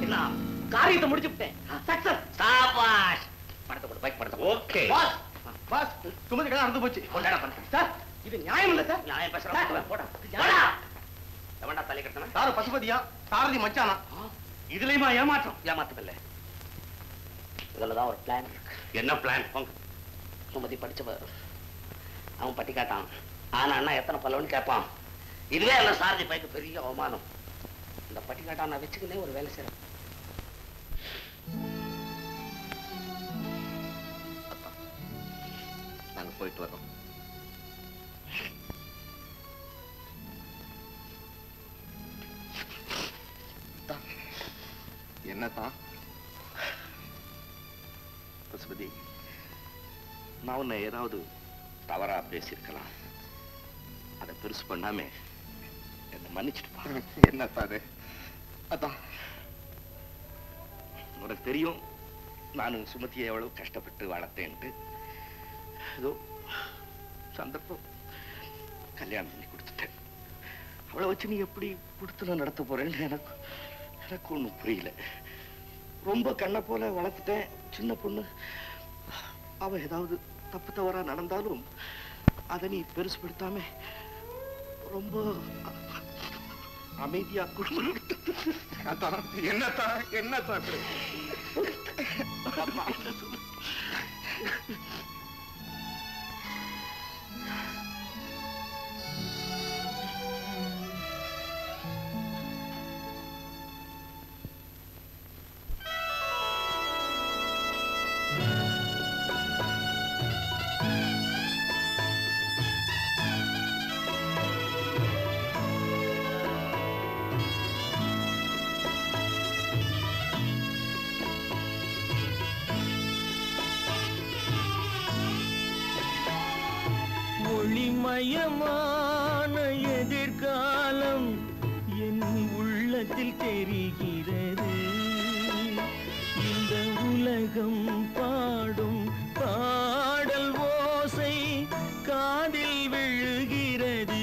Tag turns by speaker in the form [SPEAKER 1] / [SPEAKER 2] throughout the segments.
[SPEAKER 1] பண்ணிடலாம் காரியத்தை முடிச்சு விட்டேன் சக்சஸ் சாபாஷ் படத்தை கொடு பைக் படத்தை ஓகே
[SPEAKER 2] பாஸ் பாஸ் சுமதி கடை நடந்து போச்சு
[SPEAKER 1] கொண்டாட பண்ண
[SPEAKER 2] சார் இது நியாயம் இல்ல சார்
[SPEAKER 1] நியாயம் பேசுறேன் போடா போடா எவன்டா தலை கட்டணும்
[SPEAKER 2] சாரு பசுபதியா சாரதி மச்சானா
[SPEAKER 1] இதுலயுமா ஏமாற்றம் ஏமாற்றம் இல்ல இதுல தான் ஒரு பிளான் இருக்கு என்ன பிளான் போங்க சுமதி படிச்சவ அவன் பட்டி காட்டான் ஆனா அண்ணா எத்தனை பல்லவன்னு கேட்பான் இதுவே எல்லாம் சாரதி பைக்கு பெரிய அவமானம் இந்த பட்டி காட்டான் நான் வச்சுக்கினே ஒரு வேலை செய்யறேன்
[SPEAKER 2] நாங்க போயிட்டு வரோம் என்னதான்
[SPEAKER 1] பசுபதி நான் உன்னை ஏதாவது தவறா பேசியிருக்கலாம் அதை பெருசு பண்ணாம என்னை மன்னிச்சிட்டுப்பா
[SPEAKER 2] என்னத்தான் அது அதான்
[SPEAKER 1] உனக்கு தெரியும் நான் சுமதியை எவ்வளவு கஷ்டப்பட்டு வளர்த்தேன்ட்டு ஏதோ சந்தர்ப்பம் கல்யாணம் பண்ணி கொடுத்துட்டேன் அவளை வச்சு நீ எப்படி கொடுத்து நடத்த போறேன்னு எனக்கு எனக்கு ஒண்ணும் புரியல ரொம்ப கண்ணை போல வளர்த்துட்டேன் சின்ன பொண்ணு அவ ஏதாவது தப்பு தவறா நடந்தாலும் அதை நீ பெருசுபடுத்தாம ரொம்ப அமைதியா குடும்பம் நடத்து.
[SPEAKER 2] அதான் என்னத்தான் என்னத்தான் இப்படி
[SPEAKER 1] அம்மா, என்ன சொல்லு?
[SPEAKER 3] ஒளிமயமான எதிர்காலம் என் உள்ளத்தில் தெரிகிறது இந்த உலகம் பாடும் பாடல் ஓசை காதில் விழுகிறது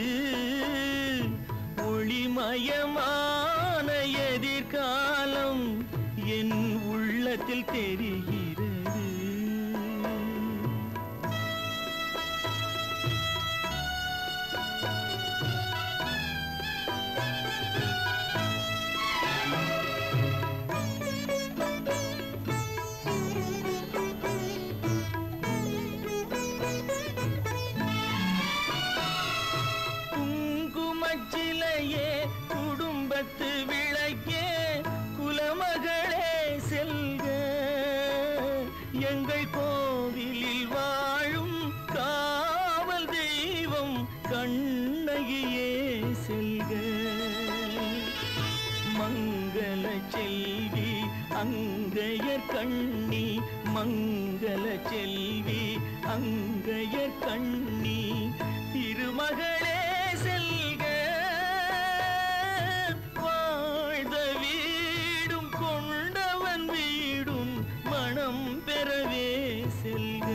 [SPEAKER 3] ஒளிமயமான எதிர்காலம் என் உள்ளத்தில் தெரிகிறது குங்குமச்சிலையே குடும்பத்து விளக்கே குலமகளே செல்க எங்கள் கோவிலில் வாழும் காவல் தெய்வம் கண்ணகியே செல்க மங்கள செல்வி அங்கையர் கண்ணி மங்கள செல்வி அங்கையர் கண்ணி திருமகளே செல்க வாழ்ந்த வீடும் கொண்டவன் வீடும் மனம் பெறவே செல்க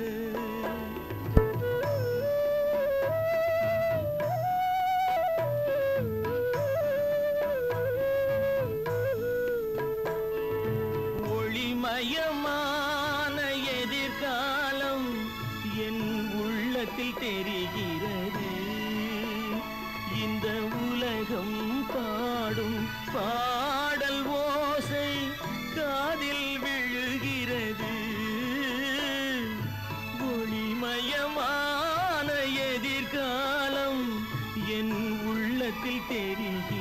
[SPEAKER 3] ஒளிமயமான எதிர்காலம் என் உள்ளத்தில் தெரிகிறது இந்த உலகம் பாடும் பாடல் ஓசை காதில் விழுகிறது ஒளிமயமான எதிர்காலம் என் உள்ளத்தில் தெரிகிறது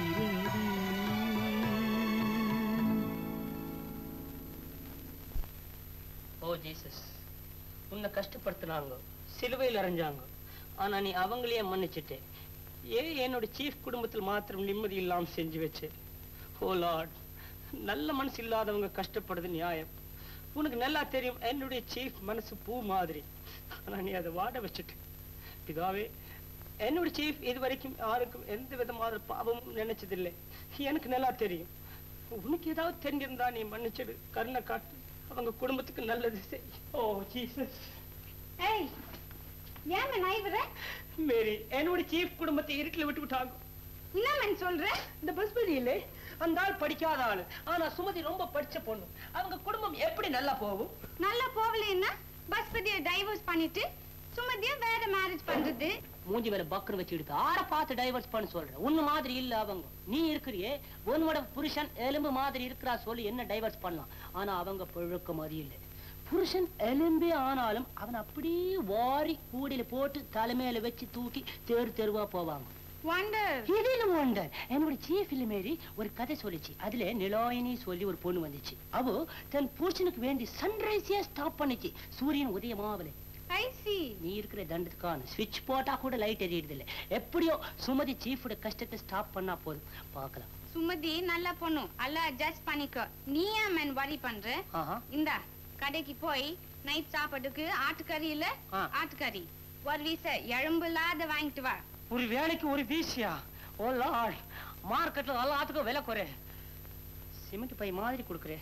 [SPEAKER 4] ஓ ஜீசஸ் உன்னை கஷ்டப்படுத்தினாங்க சிலுவையில் அரைஞ்சாங்க ஆனா நீ அவங்களையே மன்னிச்சிட்டே ஏன் என்னோட சீஃப் குடும்பத்தில் மாத்திரம் நிம்மதி இல்லாம செஞ்சு வச்சே ஓ லார்ட் நல்ல மனசு இல்லாதவங்க கஷ்டப்படுறது நியாயம் உனக்கு நல்லா தெரியும் என்னுடைய சீஃப் மனசு பூ மாதிரி ஆனா நீ அதை வாட வச்சுட்டு பிதாவே என்னோட சீஃப் இது வரைக்கும் யாருக்கும் எந்த விதமான பாவமும் நினைச்சதில்லை எனக்கு நல்லா தெரியும் உனக்கு ஏதாவது தெரிஞ்சிருந்தா நீ மன்னிச்சிடு கருணை காட்டு அவங்க குடும்பத்துக்கு நல்லது செய் ஓ ஜீசஸ்
[SPEAKER 5] ஏய் ஏன் நாய்வர
[SPEAKER 4] மேரி என்னோட சீஃப் குடும்பத்தை இருட்டில் விட்டு விட்டாங்க
[SPEAKER 5] என்ன சொல்ற
[SPEAKER 4] இந்த பஸ்பதியிலே அந்த ஆள் படிக்காத ஆளு ஆனா சுமதி ரொம்ப படிச்ச பொண்ணு அவங்க குடும்பம் எப்படி நல்லா போகும்
[SPEAKER 5] நல்லா போகலன்னா பஸ்பதியை டைவர்ஸ் பண்ணிட்டு சுமதிய வேற மேரேஜ் பண்றது
[SPEAKER 4] மூஞ்சி மேல பக்கர் வச்சு எடுத்து ஆற பார்த்து டைவர்ஸ் பண்ண சொல்றேன் உன்ன மாதிரி இல்ல அவங்க நீ இருக்கிறியே உன்னோட புருஷன் எலும்பு மாதிரி இருக்கிறா சொல்லி என்ன டைவர்ஸ் பண்ணலாம் ஆனா அவங்க பழுக்க மாதிரி இல்ல புருஷன் எலும்பே ஆனாலும் அவன் அப்படியே வாரி கூடையில போட்டு தலைமையில வச்சு தூக்கி தெரு தெருவா போவாங்க
[SPEAKER 5] வண்டர்
[SPEAKER 4] இதில் ஒண்டர் என்னோட சீஃப் மாரி ஒரு கதை சொல்லிச்சு அதுல நிலாயினி சொல்லி ஒரு பொண்ணு வந்துச்சு அவ தன் புருஷனுக்கு வேண்டி சன்ரைஸே ஸ்டாப் பண்ணுச்சு சூரியன் உதயமாவலே
[SPEAKER 5] ஐ சி
[SPEAKER 4] நீ இருக்கிற தண்டத்துக்கான ஸ்விட்ச் போட்டா கூட லைட் எரியுது இல்ல எப்படியோ சுமதி சீஃபோட கஷ்டத்தை ஸ்டாப் பண்ணா போதும் பார்க்கலாம்
[SPEAKER 5] சுமதி நல்ல பொண்ணு அல்ல அட்ஜஸ்ட் பண்ணிக்கோ நீ ஏன் மேன் வரி பண்ற
[SPEAKER 4] ஆஹா
[SPEAKER 5] இந்தா கடைக்கு போய் நைட் சாப்பாட்டுக்கு ஆட்டுக்கறி இல்ல
[SPEAKER 4] ஆ.
[SPEAKER 5] ஆட்டுக்கறி ஒரு வீச எலும்பு இல்லாத வாங்கிட்டு வா
[SPEAKER 4] ஒரு வேலைக்கு ஒரு வீசியா ஓ லார்ட் மார்க்கெட்ல எல்லாத்துக்கும் விலை குறை சிமெண்ட் பை மாதிரி கொடுக்குறேன்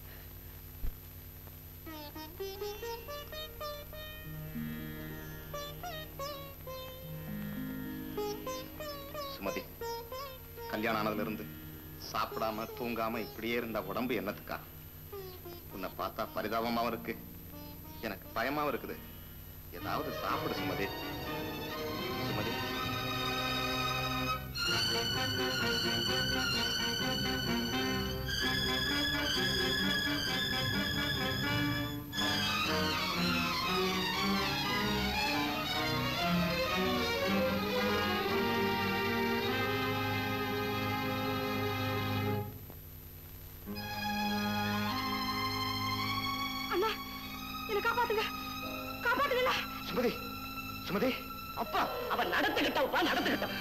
[SPEAKER 2] சுமதி கல்யாணம் ஆனதுல இருந்து சாப்பிடாம தூங்காம இப்படியே இருந்த உடம்பு என்னத்துக்கா உன்னை பார்த்தா பரிதாபமாவும் இருக்கு எனக்கு பயமாவும் இருக்குது ஏதாவது சாப்பிடு சுமதி சுமதி
[SPEAKER 5] அண்ணா என்ன காப்பாத்துங்க காப்பாத்துங்க
[SPEAKER 2] சுமதி சுமதி
[SPEAKER 1] அப்பா அவன் நடத்துக்கிட்டவப்பா நடத்துக்கிட்டான்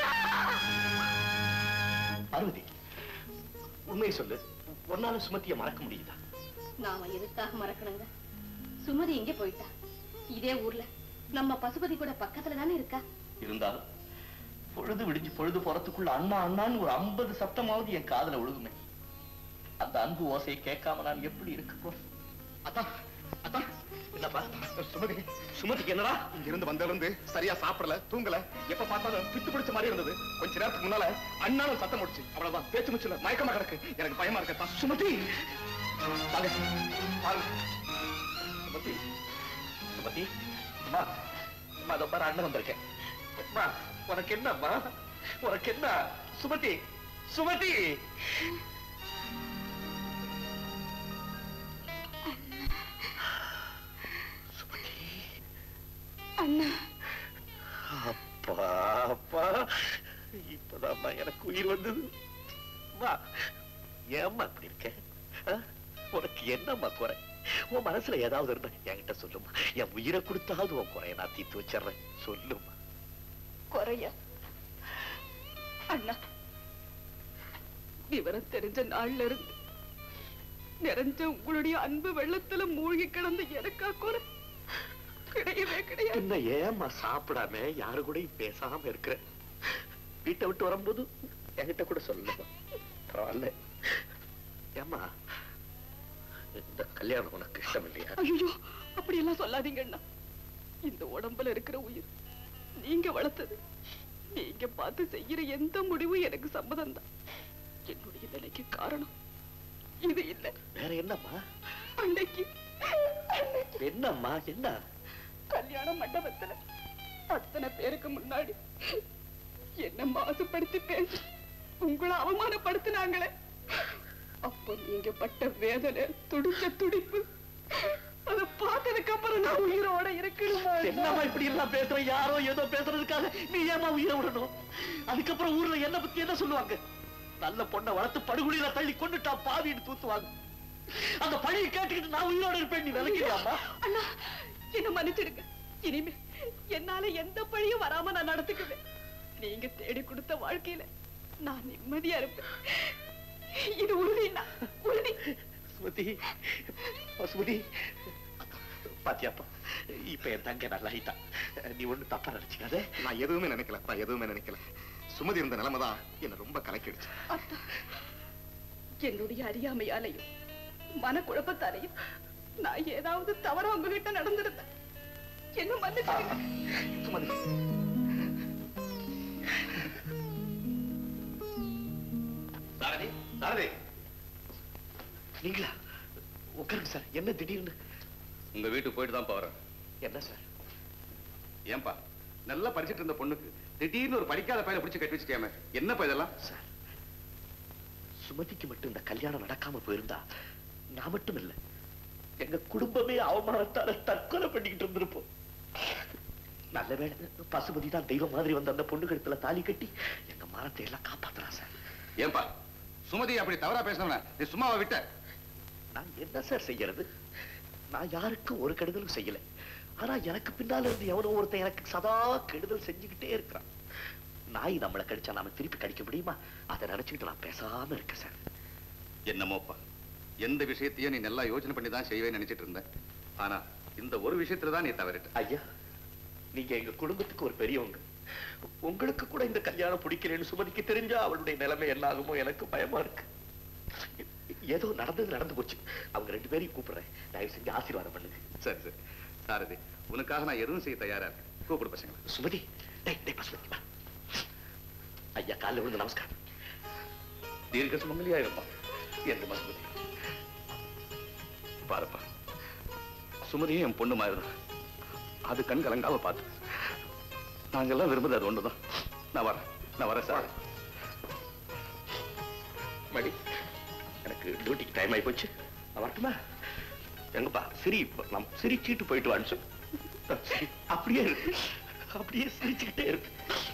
[SPEAKER 1] பார்வதி உண்மையை சொல்லு உன்னால சுமத்திய மறக்க முடியுதா
[SPEAKER 6] நாம எதுக்காக மறக்கணுங்க சுமதி எங்க போயிட்டா இதே ஊர்ல நம்ம பசுபதி கூட பக்கத்துல தானே இருக்கா
[SPEAKER 1] இருந்தாலும் பொழுது விடிஞ்சு பொழுது போறதுக்குள்ள அண்ணா அண்ணான்னு ஒரு ஐம்பது சத்தமாவது என் காதுல விழுகுமே அந்த அன்பு ஓசையை கேட்காம நான் எப்படி இருக்க போறேன்
[SPEAKER 2] அதான் அதான்
[SPEAKER 1] என்னப்பா
[SPEAKER 2] சுமதி
[SPEAKER 1] சுமதிக்கு என்னடா
[SPEAKER 2] இங்க இருந்து வந்ததுல இருந்து சரியா சாப்பிடல தூங்கல எப்ப பார்த்தாலும் பித்து பிடிச்ச மாதிரி இருந்தது கொஞ்ச நேரத்துக்கு முன்னால அண்ணாலும் சத்தம் முடிச்சு அவ்வளவுதான் பேச்சு முச்சுல மயக்கமா கிடக்கு எனக்கு பயமா இருக்கா சுமதி வாங்க வாங்க
[SPEAKER 1] சுமதி சுமதி அம்மா அம்மா அதோ பாரு அண்ணன் வந்திருக்கேன் அம்மா உனக்கு என்னம்மா உனக்கு என்ன சுமதி சுமதி
[SPEAKER 5] அண்ணா
[SPEAKER 1] அப்பா அப்பா இப்பதாம்மா எனக்கு உயிர் வந்தது அம்மா ஏம்மா இப்படி இருக்க ஆ? உனக்கு என்னம்மா குறை உன் மனசுல ஏதாவது இருந்தா என்கிட்ட சொல்லுமா என் உயிரை கொடுத்தாவது உன் குறைய நான் தீர்த்து வச்சிடுறேன் சொல்லுமா
[SPEAKER 6] குறையா அண்ணா விவரம் தெரிஞ்ச நாள்ல இருந்து நிறைஞ்ச உங்களுடைய அன்பு வெள்ளத்துல மூழ்கி கிடந்த எனக்கா குறை கிடையவே கிடையாது
[SPEAKER 1] என்ன ஏம்மா சாப்பிடாம யாரு கூடயும் பேசாம இருக்கிற வீட்டை விட்டு வரும்போது என்கிட்ட கூட சொல்லலாம் பரவாயில்ல ஏம்மா இந்த கல்யாணம் உனக்கு இஷ்டம் இல்லையா
[SPEAKER 6] ஐயோ அப்படி எல்லாம் சொல்லாதீங்க அண்ணா இந்த உடம்புல இருக்கிற உயிர் நீங்க வளர்த்தது நீங்க பார்த்து செய்யற எந்த முடிவும் எனக்கு சம்மதம் தான் என்னுடைய நிலைக்கு காரணம் இது இல்ல
[SPEAKER 1] வேற என்னம்மா
[SPEAKER 6] அன்னைக்கு
[SPEAKER 1] என்னம்மா என்ன
[SPEAKER 6] கல்யாண மண்டபத்துல அத்தனை பேருக்கு முன்னாடி என்ன மாசுபடுத்தி பேசி உங்களை அவமானப்படுத்தினாங்களே அப்போ நீங்க பட்ட வேதனை துடிச்ச துடிப்பு அதை பார்த்ததுக்கு அப்புறம் நான் உயிரோட இருக்கணுமா
[SPEAKER 1] என்னம்மா இப்படி எல்லாம் பேசுற யாரோ ஏதோ பேசுறதுக்காக நீ ஏமா உயிரை விடணும் அதுக்கப்புறம் ஊர்ல என்ன பத்தி என்ன சொல்லுவாங்க நல்ல பொண்ணை வளர்த்து படுகுழியில தள்ளி கொண்டுட்டா பாவின்னு தூத்துவாங்க அந்த பழியை கேட்டுக்கிட்டு நான் உயிரோட இருப்பேன் நீ விளக்கிறியாமா
[SPEAKER 6] அண்ணா என்ன மன்னிச்சிடுங்க இனிமே என்னால எந்த பழியும் வராம நான் நடத்துக்குவேன் நீங்க தேடி கொடுத்த வாழ்க்கையில நான் நிம்மதியா இருப்பேன் இது உறுதிண்ணா உறுதி
[SPEAKER 1] சுமதி சுமதி பாத்தியாப்பா இப்ப என் தங்க நல்லா ஆயிட்டா நீ ஒண்ணு தப்பா நினைச்சுக்காத
[SPEAKER 2] நான் எதுவுமே நினைக்கல நான் எதுவுமே நினைக்கல சுமதி இருந்த நிலைமை தான் என்ன ரொம்ப கலக்கிடுச்சு
[SPEAKER 6] அத்தா என்னுடைய அறியாமையாலையும் மனக்குழப்பத்தாலையும் நான் ஏதாவது தவறா உங்ககிட்ட நடந்திருந்தேன் என்ன மன்னிச்சிடுங்க
[SPEAKER 1] சுமதி சாரதி
[SPEAKER 2] சாரதி
[SPEAKER 1] நீங்களா உட்காருங்க சார் என்ன திடீர்னு
[SPEAKER 2] உங்க வீட்டுக்கு போயிட்டு தான் போறேன்
[SPEAKER 1] என்ன சார்
[SPEAKER 2] ஏன்பா நல்லா படிச்சிட்டு இருந்த பொண்ணுக்கு திடீர்னு ஒரு படிக்காத பையனை பிடிச்சு கட்டி வச்சுட்டியாமே என்னப்பா இதெல்லாம்
[SPEAKER 1] சார் சுமதிக்கு மட்டும் இந்த கல்யாணம் நடக்காம போயிருந்தா நான் மட்டும் இல்ல எங்க குடும்பமே அவமானத்தால தற்கொலை பண்ணிக்கிட்டு இருந்திருப்போம் நல்ல வேளை பசுபதி தான் தெய்வம் மாதிரி வந்த அந்த பொண்ணு கழுத்துல தாலி கட்டி எங்க மானத்தை எல்லாம் காப்பாத்துறான் சார்
[SPEAKER 2] ஏன்பா சுமதி அப்படி தவறா பேசினவன நீ சும்மாவா விட்ட
[SPEAKER 1] நான் என்ன சார் செய்யறது நான் யாருக்கும் ஒரு கெடுதலும் செய்யல ஆனா எனக்கு பின்னால இருந்து எவனோ ஒருத்தன் எனக்கு சதா கெடுதல் செஞ்சுக்கிட்டே இருக்கிறான் நாய் நம்மளை கடிச்சா நாம திருப்பி கடிக்க முடியுமா அதை நினைச்சுக்கிட்டு நான் பேசாம இருக்கேன் சார்
[SPEAKER 2] என்னமோப்பா எந்த விஷயத்தையும் நீ நல்லா யோசனை பண்ணி தான் செய்வேன்னு நினைச்சிட்டு இருந்த ஆனா இந்த ஒரு விஷயத்துல தான் நீ தவறிட்ட
[SPEAKER 1] ஐயா நீங்க எங்க குடும்பத்துக்கு ஒரு பெரியவங்க உங்களுக்கு கூட இந்த கல்யாணம் பிடிக்கலன்னு சுமதிக்கு தெரிஞ்சா அவளுடைய நிலைமை என்ன ஆகுமோ எனக்கு பயமா இருக்கு ஏதோ நடந்தது நடந்து போச்சு அவங்க ரெண்டு பேரையும் கூப்பிடுறேன் தயவு செஞ்சு ஆசீர்வாதம் பண்ணுங்க
[SPEAKER 2] சரி சரி சாரதி உனக்காக நான் எதுவும் செய்ய தயாரா இருக்கேன் கூப்பிடு பசங்க
[SPEAKER 1] சுமதி டேய் டேய் பசுமதி வா ஐயா காலைல விழுந்து நமஸ்காரம் தீர்க்க சுமங்கலியா இருப்பான் என்று மசுமதி
[SPEAKER 2] பாருப்பா சுமதியும் என் பொண்ணு மாதிரி தான் அது கண் கலங்காம பார்த்து நாங்கெல்லாம் விரும்புறது அது ஒண்ணுதான் நான் வரேன் நான் வரேன் சார்
[SPEAKER 1] மடி எனக்கு டியூட்டிக்கு டைம் ஆகி போச்சு நான் வரட்டுமா எங்கப்பா சிரி நாம் சிரிச்சிட்டு போயிட்டு வான்னு சொல்லு. சரி, அப்படியே இருக்கு அப்படியே சிரிச்சுக்கிட்டே இருக்கு